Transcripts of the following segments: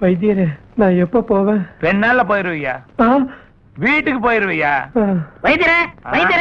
வைத்தியரே நான் எப்ப போவேன் ரெண்டு நாள்ல போயிருவியா ஆ, வீட்டுக்கு போயிருவியா ஆ. வைத்தியர வைத்தியர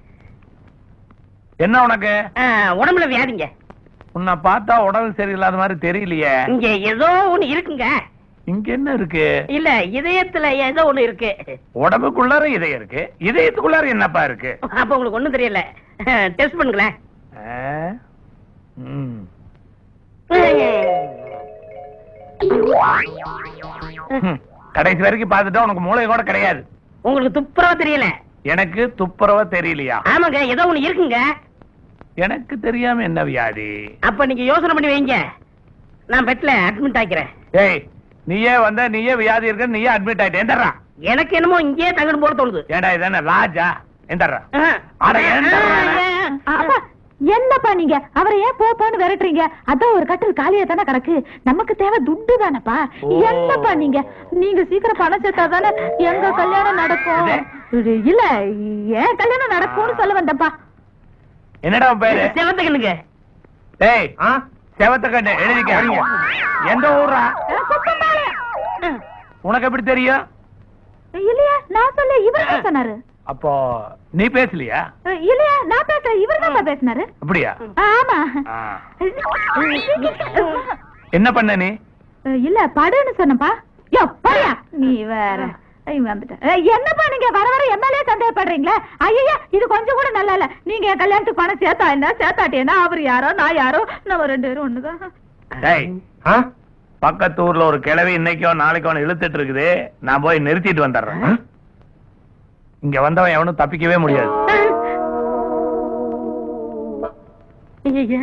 என்ன உனக்கு உடம்புல வியாதிங்க உன்னை பார்த்தா உடம்பு சரியில்லாத மாதிரி தெரியலையே இங்க ஏதோ ஒண்ணு இருக்குங்க இங்க என்ன இருக்கு இல்ல இதயத்துல ஏதோ ஒண்ணு இருக்கு உடம்புக்குள்ளார இதயம் இருக்கு இதயத்துக்குள்ளார என்னப்பா இருக்கு அப்ப உங்களுக்கு ஒண்ணும் தெரியல டெஸ்ட் பண்ணுங்களேன் ஆ? ம். ம். கடைசி வரைக்கும் பார்த்துட்டா உனக்கு மூளை கூட கிடையாது உங்களுக்கு துப்புரவா தெரியல எனக்கு துப்புரவா தெரியலையா ஆமாங்க ஏதோ ஒண்ணு இருக்குங்க எனக்கு தெரியாம என்ன வியாதி அப்ப நீங்க யோசனை பண்ணி வைங்க நான் பெட்ல அட்மிட் ஆக்கிறேன் ஏய் நீயே வந்த நீயே வியாதி இருக்க நீயே அட்மிட் ஆயிட்ட எந்தர்றா எனக்கு என்னமோ இங்கேயே தங்கணும் போல தோணுது ஏண்டா இதானே ராஜா எந்தர்றா ஆ. அட, ஏன்டா? அப்பா, என்னப்பா நீங்க அவரை ஏன் போ போன்னு விரட்டுறீங்க அதான் ஒரு கட்டில் காலியா தானே கிடக்கு நமக்கு தேவை துட்டு தானப்பா ஓ. என்னப்பா நீங்க நீங்க சீக்கிரம் பணம் சேர்த்தா தானே எங்க கல்யாணம் நடக்கும் இது, இல்ல ஏன் கல்யாணம் நடக்கும்னு சொல்ல வந்தப்பா என்னடா உன் பேரு செவத்துக்கணுங்க டேய் செவத்த கண்ணு எழுதிக்க எந்த ஊரா உனக்கு எப்படி தெரியும் இல்லையா நான் சொல்ல இவர் தான் சொன்னாரு அப்போ நீ பேசலையா இல்லையா நான் பேசுறேன் இவர் தான் பேசினாரு அப்படியா ஆமா ஆ. என்ன பண்ண நீ இல்ல படுன்னு சொன்னப்பா யோ படியா நீ வேற ஐய், வந்துட்டேன். ஏய், என்னப்பா நீங்க வர வர எம்எல்ஏ சந்தேகப்படுறீங்களா ஐயா இது கொஞ்சம் கூட நல்லா இல்ல நீங்க என் கல்யாணத்துக்கு பணம் சேர்த்தா என்ன சேர்த்தாட்டி என்ன அவர் யாரோ நான் யாரோ நம்ம ரெண்டு பேரும் ஒண்ணுதான் டேய் பக்கத்து ஊர்ல ஒரு கிழவி இன்னைக்கோ நாளைக்கோ இழுத்துட்டு இருக்குது நான் போய் நிறுத்திட்டு வந்துடுறேன் இங்க வந்தவன் எவனும் தப்பிக்கவே முடியாது ஐயையே.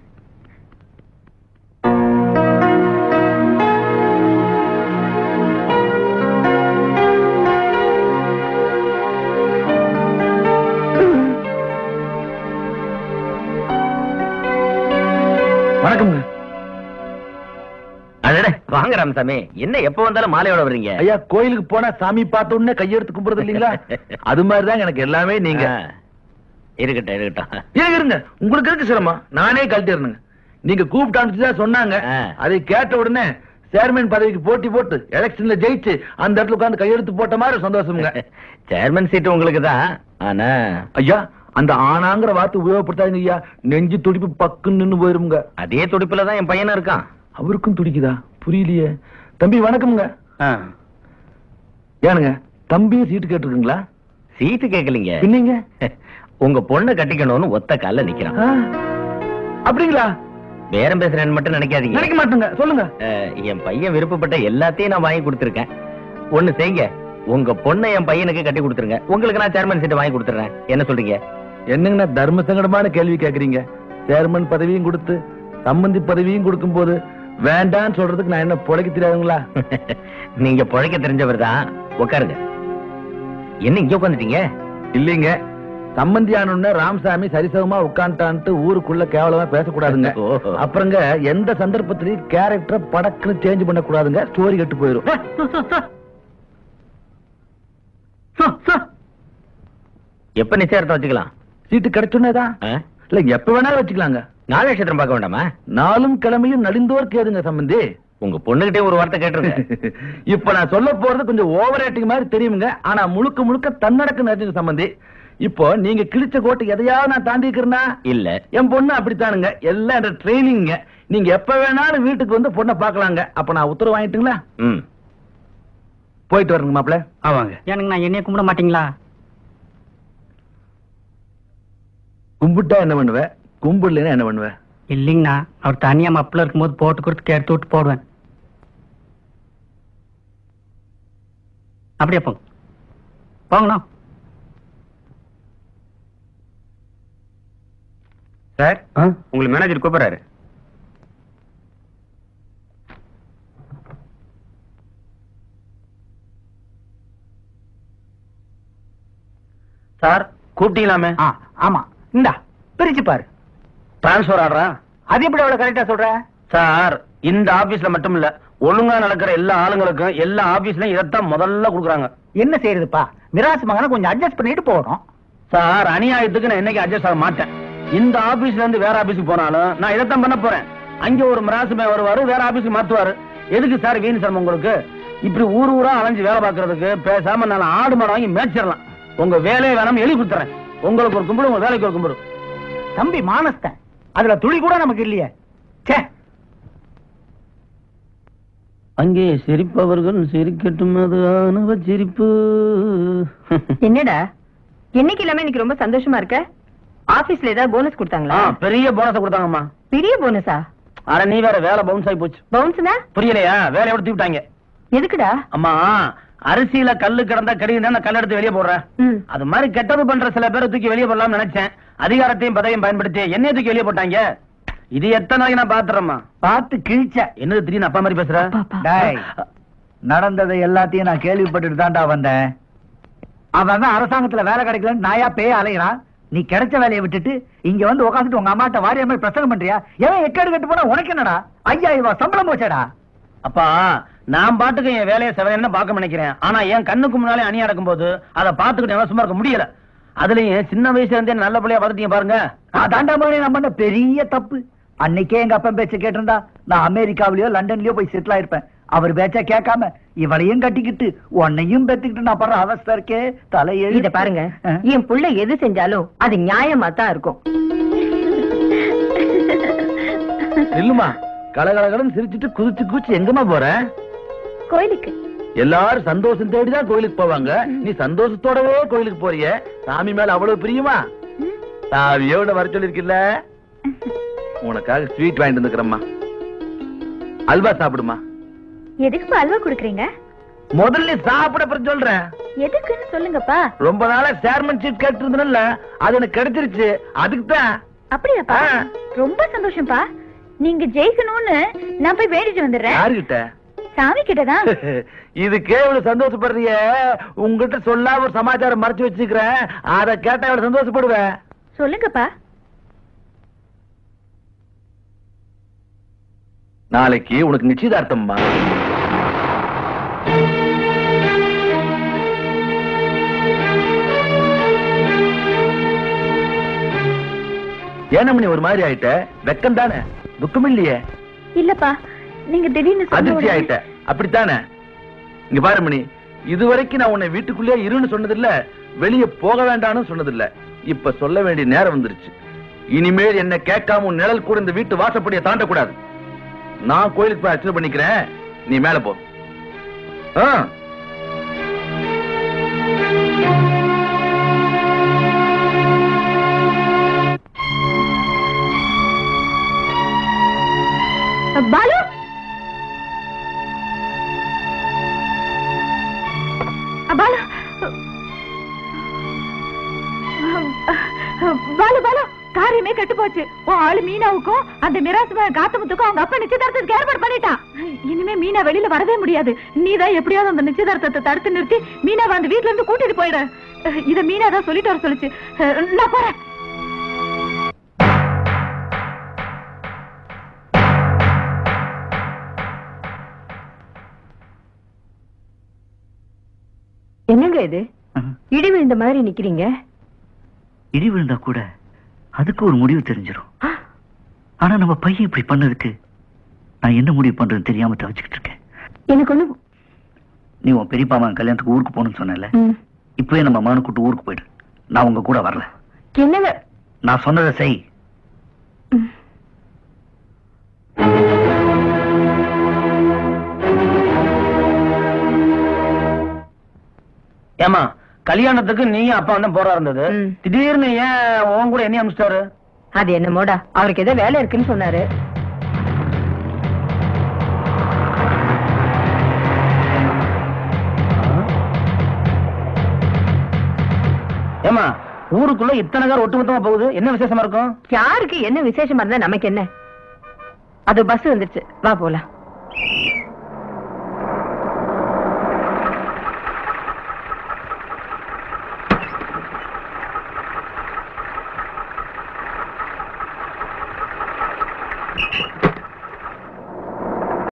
வணக்கம்ங்க அடடே வாங்க ராமசாமி என்ன எப்ப வந்தாலும் மாலையோட வர்றீங்க ஐயா கோயிலுக்கு போனா சாமி பார்த்த உடனே கையெடுத்து கும்பிடுறது இல்லீங்களா அது மாதிரிதான் எனக்கு எல்லாமே நீங்க ஆ, இருக்கட்டும் இருக்கட்டும் இருங்க இருங்க உங்களுக்கு இருக்கு சிரமம் நானே கழட்டிடணுங்க நீங்க கூப்பிட்டு அனுப்பிச்சுதான் சொன்னாங்க ஆ. அதை கேட்ட உடனே சேர்மன் பதவிக்கு போட்டி போட்டு எலெக்ஷன்ல ஜெயிச்சு அந்த இடத்துல உட்கார்ந்து கையெழுத்து போட்ட மாதிரி சந்தோஷமுங்க சேர்மன் சீட்டு உங்களுக்கு தான் ஆனா ஐயா அந்த ஆனாங்கிற வார்த்தை உபயோகப்படுத்தாதீங்க ஐயா நெஞ்சு துடிப்பு பக்குன்னு நின்னு போயிருமுங்க அதே துடிப்புல தான் என் பையனும் இருக்கான் அவருக்கும் துடிக்குதா புரியலையே தம்பி வணக்கம்ங்க ஏனுங்க தம்பியும் சீட்டு கேட்டிருக்குங்களா சீட்டு கேட்கலீங்க பின்னீங்க உங்க பொண்ணை கட்டிக்கணும்னு ஒத்த கால்ல நிக்கிறான் ஆ, அப்படிங்களா பேரம் பேசுறேன்னு மட்டும் நினைக்காதீங்க நினைக்க மாட்டேங்க சொல்லுங்க அஹ், என் பையன் விருப்பப்பட்ட எல்லாத்தையும் நான் வாங்கி கொடுத்துருக்கேன் ஒண்ணு செய்யுங்க உங்க பொண்ணை என் பையனுக்கு கட்டி கொடுத்துருங்க உங்களுக்கு நான் சேர்மன் சீட்டை வாங்கி கொடுத்துறேன் என்ன சொல்றீங்க என்னங்கண்ணா தர்ம சங்கடமான கேள்வி கேக்குறீங்க சேர்மன் பதவியும் கொடுத்து சம்பந்தி பதவியும் கொடுக்கும்போது வேண்டான்னு சொல்றதுக்கு நான் என்ன புழைக்க தெரியாதுங்களா நீங்க பொழைக்க தெரிஞ்சவர் தான் உட்காருங்க என்ன இங்க உட்காந்துட்டீங்க இல்லீங்க சம்பந்தி ஆனோடனே ராமசாமி சரிசமமா உட்காந்துட்டான்ட்டு ஊருக்குள்ள கேவலமா பேசக்கூடாதுங்க ஓஹோ. அப்புறங்க எந்த சந்தர்ப்பத்திலையும் கேரக்டரை படக்குன்னு சேஞ்ச் பண்ணக்கூடாதுங்க ஸ்டோரி கெட்டு போயிரும் எப்ப நிச்சயத்தை வச்சுக்கலாம் சீட்டு கிடைச்சுன்னதான் ஆ? இல்ல எப்ப வேணாலும் வச்சுக்கலாங்க நாலு நட்சத்திரம் பார்க்க வேண்டாமா நாளும் கிழமையும் நடிந்தோர் கேதுங்க சம்பந்தி உங்க பொண்ணுகிட்டே ஒரு வார்த்தை கேட்டுருங்க இப்ப நான் சொல்ல போறது கொஞ்சம் ஓவர் ஆக்டிங் மாதிரி தெரியுங்க ஆனா முழுக்க முழுக்க தன்னடக்க நிறைஞ்ச சம்பந்தி இப்போ நீங்க கிழிச்ச கோட்டு எதையாவது நான் தாண்டி இருக்கிறேன்னா இல்ல என் பொண்ணு அப்படித்தானுங்க எல்லாம் என்ற ட்ரைனிங்க நீங்க எப்ப வேணாலும் வீட்டுக்கு வந்து பொண்ணை பார்க்கலாங்க அப்ப நான் உத்தரவு வாங்கிட்டுங்களா ம் போயிட்டு வரணுங்க மாப்பிள்ள ஆமாங்க எனக்கு நான் என்னைய கும்பிட மாட்டீங்களா கும்பிட்டா என்ன பண்ணுவ கும்பிடலைன்னா என்ன பண்ணுவ இல்லைங்கண்ணா அவர் தனியா மப்பிள இருக்கும்போது போட்டு கொடுத்து எடுத்து விட்டு போடுவேன் அப்படியே போங்க போங்கண்ணா சார் உங்களுக்கு மேனேஜர் கூப்பிடுறாரு சார் கூப்பிட்டீங்களாமே ஆமா இந்தா பிரிச்சு பாரு டிரான்ஸ்பர் ஆடுறா அது எப்படி அவ்வளவு கரெக்டா சொல்ற சார் இந்த ஆபீஸ்ல மட்டும் இல்ல ஒழுங்கா நடக்கிற எல்லா ஆளுங்களுக்கும் எல்லா ஆபீஸ்லயும் இதைத்தான் முதல்ல கொடுக்குறாங்க என்ன செய்யறதுப்பா மிராசு மகனை கொஞ்சம் அட்ஜஸ்ட் பண்ணிட்டு போறோம் சார் அநியாயத்துக்கு நான் என்னைக்கு அட்ஜஸ்ட் ஆக மாட்டேன் இந்த ஆபீஸ்ல இருந்து வேற ஆபீஸ்க்கு போனாலும் நான் இதைத்தான் பண்ண போறேன் அங்க ஒரு மிராசுமே வருவாரு வேற ஆபீஸ்க்கு மாத்துவாரு எதுக்கு சார் வீண் சிரமம் உங்களுக்கு இப்படி ஊர் ஊரா அலைஞ்சு வேலை பார்க்கறதுக்கு பேசாம நான் ஆடு மாடு வாங்கி மேய்ச்சிடலாம் உங்க வேலையை வேணாம் எழுதி கொடுத்துறேன் உங்களுக்கு ஒரு கும்பிடு உங்க வேலைக்கு ஒரு கும்பிடு தம்பி மானஸ்தன் அதுல துளி கூட நமக்கு இல்லையே ச்சே அங்கே சிரிப்பவர்கள் சிரிக்கட்டும் அது ஆணவ சிரிப்பு என்னடா என்னைக்கு இல்லாம இன்னைக்கு ரொம்ப சந்தோஷமா இருக்க ஆபீஸ்ல ஏதாவது போனஸ் கொடுத்தாங்களா ஆ, பெரிய போனஸ் கொடுத்தாங்கம்மா பெரிய போனஸா அட நீ வேற வேலை பவுன்ஸ் ஆகி போச்சு பவுன்ஸ்னா புரியலையா வேலையை விட்டு விட்டாங்க எதுக்குடா அம்மா அரிசியில கல்லு கிடந்தா கடிதான் நான் கல் எடுத்து வெளியே போடுறேன் ம். அது மாதிரி கெட்டது பண்ற சில பேரை தூக்கி வெளியே போடலாம்னு நினைச்சேன் அதிகாரத்தையும் பதவியும் பயன்படுத்தி என்னைய தூக்கி வெளியே போட்டாங்க இது எத்தனை நாளைக்கு நான் பாத்துறேம்மா பார்த்து கிழிச்ச என்னது திடீர்னு அப்பா மாதிரி பேசுற டேய் நடந்ததை எல்லாத்தையும் நான் கேள்விப்பட்டுட்டு தான்டா வந்தேன் அவன் தான் அரசாங்கத்துல வேலை கிடைக்கலன்னு நாயா பேய அலைகிறான் நீ கிடைச்ச வேலையை விட்டுட்டு இங்க வந்து உட்காந்துட்டு உங்க அம்மாட்ட வாரிய மாதிரி பிரசங்கம் பண்றியா எவன் எக்கேடு கட்டு போனா உனக்கு என்னடா ஐயாயிரம் ரூபாய் சம்பளம் போச்சேடா அப்பா நான் பாட்டுக்கு என் வேலையை செவன பார்க்க நினைக்கிறேன் ஆனா என் கண்ணுக்கு முன்னாலே அணி அடக்கும் போது அதை பாத்துக்கிட்டு என்னால சும்மா இருக்க முடியல அதுலயும் சின்ன வயசுல இருந்தே நல்ல பிள்ளையா பார்த்துட்டீங்க பாருங்க அதாண்டா மாதிரி நான் பண்ண பெரிய தப்பு அன்னைக்கே எங்க அப்பன் பேச்ச கேட்டிருந்தா நான் அமெரிக்காவிலயோ லண்டன்லயோ போய் செட்டில் ஆயிருப்பேன் அவர் பேச்ச கேட்காம இவளையும் கட்டிக்கிட்டு உன்னையும் பெத்துக்கிட்டு நான் படுற அவஸ்தை இருக்கே தலையெழு இத பாருங்க என் புள்ள எது செஞ்சாலும் அது நியாயமா தான் இருக்கும் இல்லுமா கலகலகலன்னு சிரிச்சிட்டு குதிச்சு குதிச்சு எங்கம்மா போற கோயிலுக்கு எல்லாரும் சந்தோஷம் தேடிதான் கோயிலுக்கு போவாங்க நீ சந்தோஷத்தோடவே கோயிலுக்கு போறிய சாமி மேல அவ்வளவு பிரியுமா சாவியோ உன்னை வர சொல்லிருக்கில்ல உனக்காக ஸ்வீட் வாங்கிட்டு வந்துக்கிறம்மா அல்வா சாப்பிடுமா எதுக்குப்பா அல்வா குடுக்குறீங்க முதல்ல சாப்பிட அப்புறம் சொல்றேன் எதுக்குன்னு சொல்லுங்கப்பா ரொம்ப நாளா சேர்மன்ஷிப் கேட்டு இருந்தேன்ல அது எனக்கு கிடைச்சிருச்சு அதுக்கு தான் அப்படியாப்பா ஆ. ரொம்ப சந்தோஷம்ப்பா நீங்க ஜெயிக்கணும்னு நான் போய் வேண்டிட்டு வந்துடுறேன் யாருகிட்ட சாமி கிட்டதான் இதுக்கே இவ்வளவு சந்தோஷப்படுறிய உங்ககிட்ட சொல்லாம ஒரு சமாச்சாரம் மறைச்சு வச்சுக்கிறேன் அத கேட்டா இவ்வளவு சந்தோஷப்படுவேன் சொல்லுங்கப்பா நாளைக்கு உனக்கு நிச்சயதார்த்தம்மா ஏனமணி ஒரு மாதிரி ஆயிட்ட வெக்கம் தானே துக்கம் இல்லையே இல்லப்பா நீங்க திடீர்னு சொன்ன அதிர்ச்சி உடனே- ஆயிட்ட அப்படித்தானே இங்க பாரு மணி இதுவரைக்கும் நான் உன்னை வீட்டுக்குள்ளே இருன்னு சொன்னதில்ல வெளிய போக வேண்டாம்னு சொன்னதில்ல இப்ப சொல்ல வேண்டிய நேரம் வந்துருச்சு இனிமேல் என்ன கேட்காம உன் நிழல் கூட இந்த வீட்டு வாசப்படியை தாண்டக்கூடாது நான் கோயிலுக்கு போய் அர்ச்சனை பண்ணிக்கிறேன் நீ மேல போ ஆ. பாலு அ, பாலு பாலு பாலு காரியமே கெட்டு போச்சு உன் ஆளு மீனாவுக்கும் அந்த மிராசு காத்தமுத்துக்கும் அவங்க அப்பா நிச்சயதார்த்தத்துக்கு ஏற்பாடு பண்ணிட்டான் இனிமே மீனா வெளியில வரவே முடியாது நீதான் எப்படியாவது அந்த நிச்சயதார்த்தத்தை தடுத்து நிறுத்தி மீனாவை அந்த வீட்ல இருந்து கூட்டிட்டு போயிடு இத மீனா தான் சொல்லிட்டு வர சொல்லுச்சு நான் போறேன் என்னங்க இது இடி விழுந்த மாதிரி நிக்கிறீங்க இடி விழுந்தா கூட அதுக்கு ஒரு முடிவு தெரிஞ்சிடும் ஆனா நம்ம பையன் இப்படி பண்ணதுக்கு நான் என்ன முடிவு பண்றதுன்னு தெரியாம தவிச்சுக்கிட்டு இருக்கேன் எனக்கு ஒண்ணு நீ உன் பெரியப்பா மகன் கல்யாணத்துக்கு ஊருக்கு போகணும்னு சொன்னல ம். இப்பவே நம்ம மகனை கூட்டு ஊருக்கு போயிடு நான் உங்க கூட வரல என்னங்க நான் சொன்னதை செய் ஏமா கல்யாணத்துக்கு நீயும் அப்பா வந்து போறா இருந்தது ம். திடீர்னு ஏன் உன் கூட என்ன அனுப்பிச்சிட்டாரு அது என்னமோடா அவருக்கு ஏதோ வேலை இருக்குன்னு சொன்னாரு ஏமா ஊருக்குள்ள இத்தனை கார் ஒட்டுமொத்தமா போகுது என்ன விசேஷமா இருக்கும் யாருக்கு என்ன விசேஷமா இருந்தா நமக்கு என்ன அது பஸ் வந்துருச்சு வா போலாம்